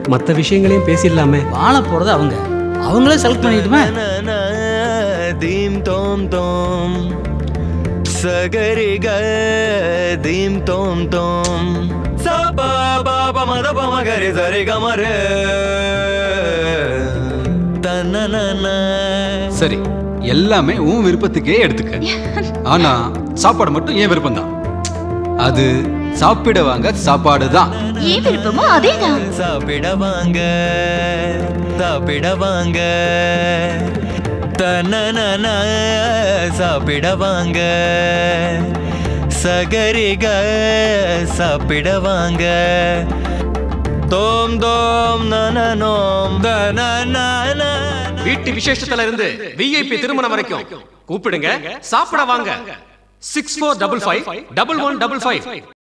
மற்ற விஷயங்களையும் பேசிடலாமே வாழ போறது அவங்க அவங்களே செலக்ட் பண்ணிட்டுமே தீம் தோம் தோம் சகரி க தீம் தோம் தோம் சபா பாப மத பமகரி சரி கமரு தன்னன சரி எல்லாமே உன் விருப்பத்துக்கே எடுத்துக்க ஆனா சாப்பாடு மட்டும் என் விருப்பம் தான் அது சாப்பிட வாங்க சாப்பாடு தான் ஏன் விருப்பமோ அதேதான் சாப்பிட வாங்க சாப்பிட வாங்க தன்னன சாப்பிட வாங்க சகரிக சாப்பிட வாங்க தோம் தோம் நனனோம் தனன வீட்டு விசேஷத்துல இருந்து விஐபி திருமணம் வரைக்கும் கூப்பிடுங்க சாப்பிட வாங்க six four double five double one double five